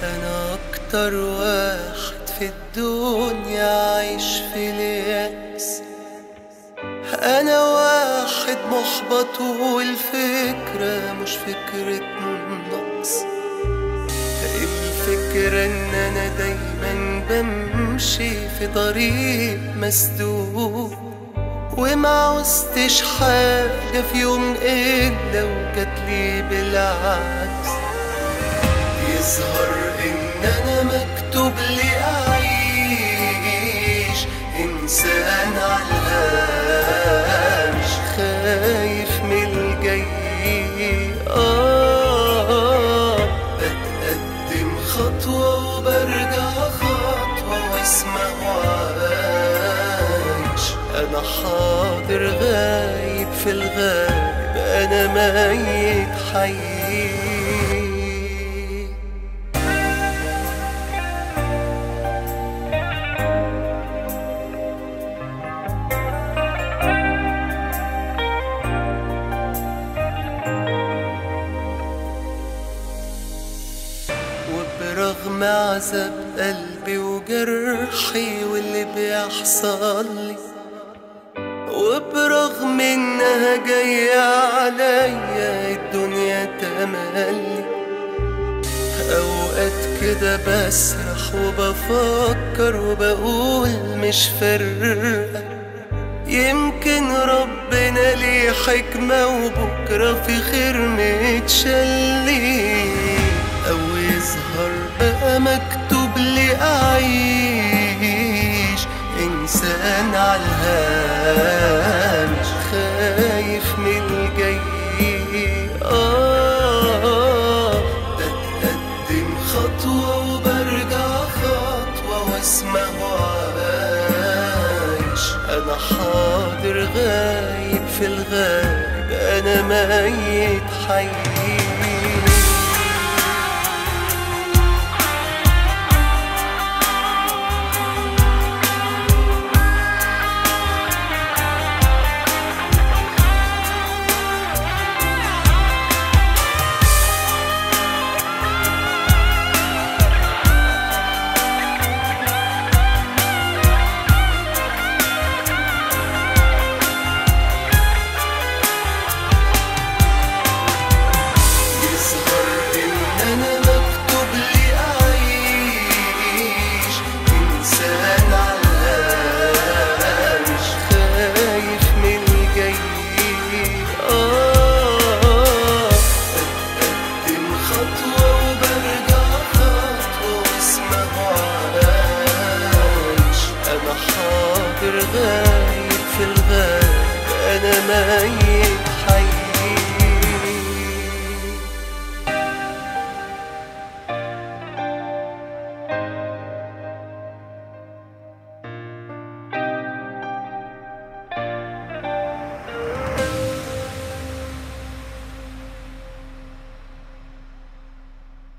أنا أكتر واحد في الدنيا عايش في اليأس أنا واحد محبط والفكرة مش فكرة نقص الفكرة إن أنا دايما بمشي في طريق مسدود وما عوزتش حاجة في يوم إلا وجاتلي بالعكس يظهر إن أنا مكتوب لي أعيش إنسان عالهامش خايف من الجاي آه بتقدم خطوة وبرجع خطوة واسمه عايش أنا حاضر غايب في الغالب أنا ميت حي وبرغم عذاب قلبي وجرحي واللي بيحصل لي وبرغم انها جاية عليا الدنيا تملي اوقات كده بسرح وبفكر وبقول مش فارقة يمكن ربنا ليه حكمة وبكرة في خير متشلي أو يظهر بقى مكتوب لي أعيش إنسان عالهامش خايف من الجاي آه بتقدم خطوة وبرجع خطوة واسمه عايش أنا حاضر غايب في الغالب أنا ميت حي يظهر إن أنا مكتوب لي أعيش إنسان عالهامش خايف من الجاي آه بتقدم خطوة وبرجع خطوة واسمه عايش أنا حاضر غايب في الغالب أنا ميت